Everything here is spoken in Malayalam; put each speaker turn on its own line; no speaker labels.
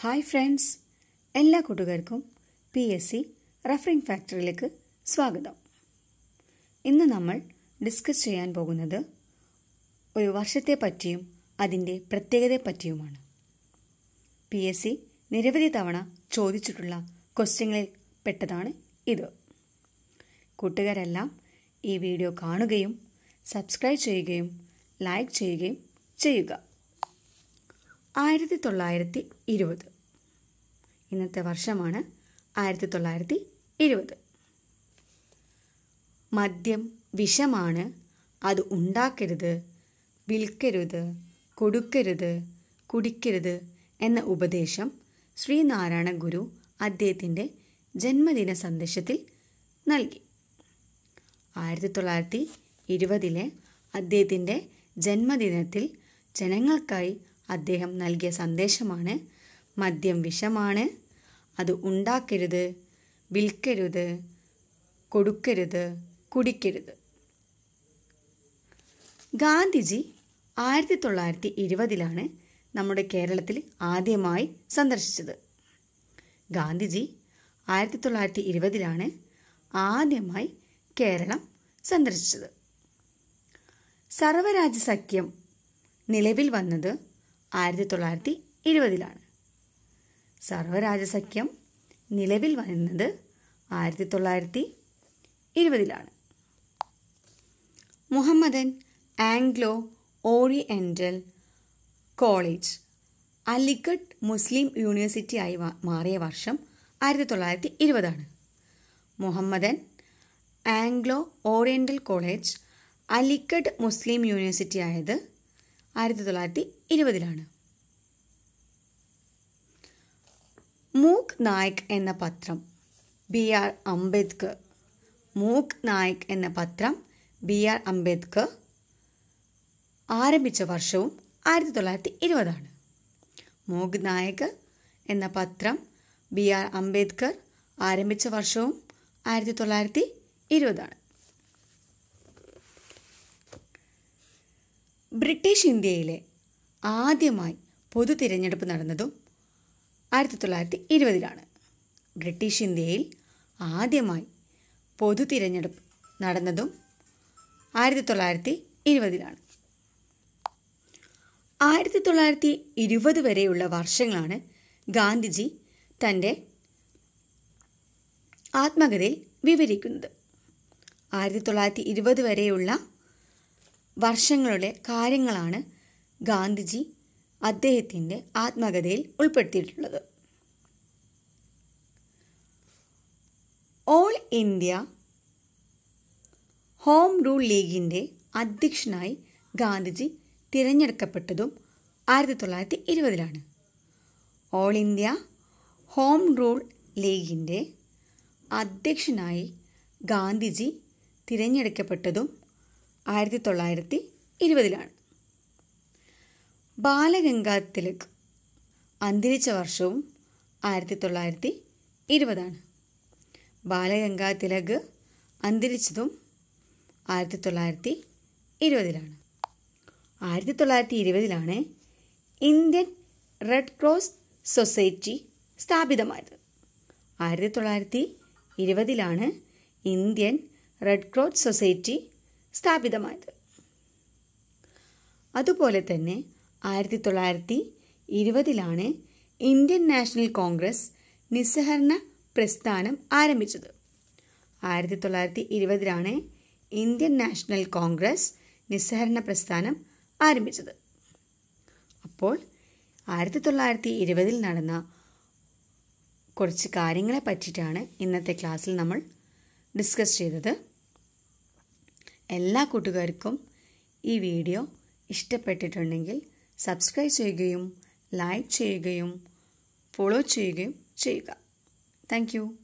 ഹായ് ഫ്രണ്ട്സ് എല്ലാ കൂട്ടുകാർക്കും പി എസ് സി റഫറിംഗ് ഫാക്ടറിയിലേക്ക് സ്വാഗതം ഇന്ന് നമ്മൾ ഡിസ്കസ് ചെയ്യാൻ പോകുന്നത് ഒരു വർഷത്തെ പറ്റിയും അതിൻ്റെ പ്രത്യേകതയെ പറ്റിയുമാണ് പി എസ് സി നിരവധി തവണ ചോദിച്ചിട്ടുള്ള ക്വസ്റ്റ്യങ്ങളിൽ പെട്ടതാണ് ഇത് കൂട്ടുകാരെല്ലാം ഈ വീഡിയോ കാണുകയും സബ്സ്ക്രൈബ് ചെയ്യുകയും ലൈക്ക് ചെയ്യുകയും ചെയ്യുക ആയിരത്തി തൊള്ളായിരത്തി ഇരുപത് ഇന്നത്തെ വർഷമാണ് ആയിരത്തി തൊള്ളായിരത്തി ഇരുപത് മദ്യം വിഷമാണ് അത് ഉണ്ടാക്കരുത് വിൽക്കരുത് കൊടുക്കരുത് കുടിക്കരുത് എന്ന ഉപദേശം ശ്രീനാരായണ ഗുരു അദ്ദേഹത്തിൻ്റെ ജന്മദിന സന്ദേശത്തിൽ നൽകി ആയിരത്തി തൊള്ളായിരത്തി ഇരുപതിലെ അദ്ദേഹത്തിൻ്റെ ജന്മദിനത്തിൽ ജനങ്ങൾക്കായി അദ്ദേഹം നൽകിയ സന്ദേശമാണ് മദ്യം വിഷമാണ് അത് ഉണ്ടാക്കരുത് വിൽക്കരുത് കൊടുക്കരുത് കുടിക്കരുത് ഗാന്ധിജി ആയിരത്തി തൊള്ളായിരത്തി ഇരുപതിലാണ് നമ്മുടെ കേരളത്തിൽ ആദ്യമായി സന്ദർശിച്ചത് ഗാന്ധിജി ആയിരത്തി തൊള്ളായിരത്തി ഇരുപതിലാണ് ആദ്യമായി കേരളം സന്ദർശിച്ചത് സർവരാജ്യ സഖ്യം നിലവിൽ വന്നത് ആയിരത്തി തൊള്ളായിരത്തി ഇരുപതിലാണ് സർവരാജസഖ്യം നിലവിൽ വന്നത് ആയിരത്തി തൊള്ളായിരത്തി ഇരുപതിലാണ് Muhammadan Anglo Oriental College Aligarh Muslim University ആയി മാറിയ വർഷം ആയിരത്തി തൊള്ളായിരത്തി ഇരുപതാണ് Muhammadan Anglo Oriental College Aligarh Muslim University ആയത് ആയിരത്തി തൊള്ളായിരത്തി ഇരുപതിലാണ് മൂക്ക് നായക് എന്ന പത്രം ബി ആർ അംബേദ്കർ മൂക്ക് നായക് എന്ന പത്രം ബി ആർ അംബേദ്കർ ആരംഭിച്ച വർഷവും ആയിരത്തി തൊള്ളായിരത്തി ഇരുപതാണ് മൂക്ക് നായക് എന്ന പത്രം ബി ആർ അംബേദ്കർ ആരംഭിച്ച വർഷവും ആയിരത്തി തൊള്ളായിരത്തി ഇരുപതാണ് ബ്രിട്ടീഷ് ഇന്ത്യയിലെ ആദ്യമായി പൊതു തിരഞ്ഞെടുപ്പ് നടന്നതും ആയിരത്തി തൊള്ളായിരത്തി ഇരുപതിലാണ് ബ്രിട്ടീഷ് ഇന്ത്യയിൽ ആദ്യമായി പൊതു തിരഞ്ഞെടുപ്പ് നടന്നതും ആയിരത്തി തൊള്ളായിരത്തി ഇരുപതിലാണ് ആയിരത്തി തൊള്ളായിരത്തി ഇരുപത് വരെയുള്ള വർഷങ്ങളാണ് ഗാന്ധിജി തൻ്റെ ആത്മകഥയിൽ വിവരിക്കുന്നത് ആയിരത്തി തൊള്ളായിരത്തി ഇരുപത് വരെയുള്ള വർഷങ്ങളുടെ കാര്യങ്ങളാണ് ഗാന്ധിജി അദ്ദേഹത്തിൻ്റെ ആത്മകഥയിൽ ഉൾപ്പെടുത്തിയിട്ടുള്ളത് ഓൾ ഇന്ത്യ ഹോം റൂൾ ലീഗിൻ്റെ അധ്യക്ഷനായി ഗാന്ധിജി തിരഞ്ഞെടുക്കപ്പെട്ടതും ആയിരത്തി തൊള്ളായിരത്തി ഇരുപതിലാണ് ഓൾ ഇന്ത്യ ഹോം റൂൾ ലീഗിൻ്റെ അധ്യക്ഷനായി ഗാന്ധിജി തിരഞ്ഞെടുക്കപ്പെട്ടതും ആയിരത്തി തൊള്ളായിരത്തി ഇരുപതിലാണ് ബാലഗംഗാ തിലക് അന്തരിച്ച വർഷവും ആയിരത്തി തൊള്ളായിരത്തി ഇരുപതാണ് ബാലഗംഗാ തിലക് അന്തരിച്ചതും ആയിരത്തി തൊള്ളായിരത്തി ഇരുപതിലാണ് ആയിരത്തി തൊള്ളായിരത്തി ഇരുപതിലാണ് ഇന്ത്യൻ റെഡ് ക്രോസ് സൊസൈറ്റി സ്ഥാപിതമായത് ആയിരത്തി തൊള്ളായിരത്തി ഇരുപതിലാണ് ഇന്ത്യൻ റെഡ് ക്രോസ് സൊസൈറ്റി സ്ഥാപിതമായത് അതുപോലെ തന്നെ ആയിരത്തി തൊള്ളായിരത്തി ഇരുപതിലാണ് ഇന്ത്യൻ നാഷണൽ കോൺഗ്രസ് നിസ്സഹരണ പ്രസ്ഥാനം ആരംഭിച്ചത് ആയിരത്തി തൊള്ളായിരത്തി ഇരുപതിലാണ് ഇന്ത്യൻ നാഷണൽ കോൺഗ്രസ് നിസ്സഹരണ പ്രസ്ഥാനം ആരംഭിച്ചത് അപ്പോൾ ആയിരത്തി തൊള്ളായിരത്തി ഇരുപതിൽ നടന്ന കുറച്ച് കാര്യങ്ങളെ പറ്റിയിട്ടാണ് ഇന്നത്തെ ക്ലാസ്സിൽ നമ്മൾ ഡിസ്കസ് ചെയ്തത് എല്ലാ കൂട്ടുകാർക്കും ഈ വീഡിയോ ഇഷ്ടപ്പെട്ടിട്ടുണ്ടെങ്കിൽ സബ്സ്ക്രൈബ് ചെയ്യുകയും ലൈക്ക് ചെയ്യുകയും ഫോളോ ചെയ്യുകയും ചെയ്യുക താങ്ക്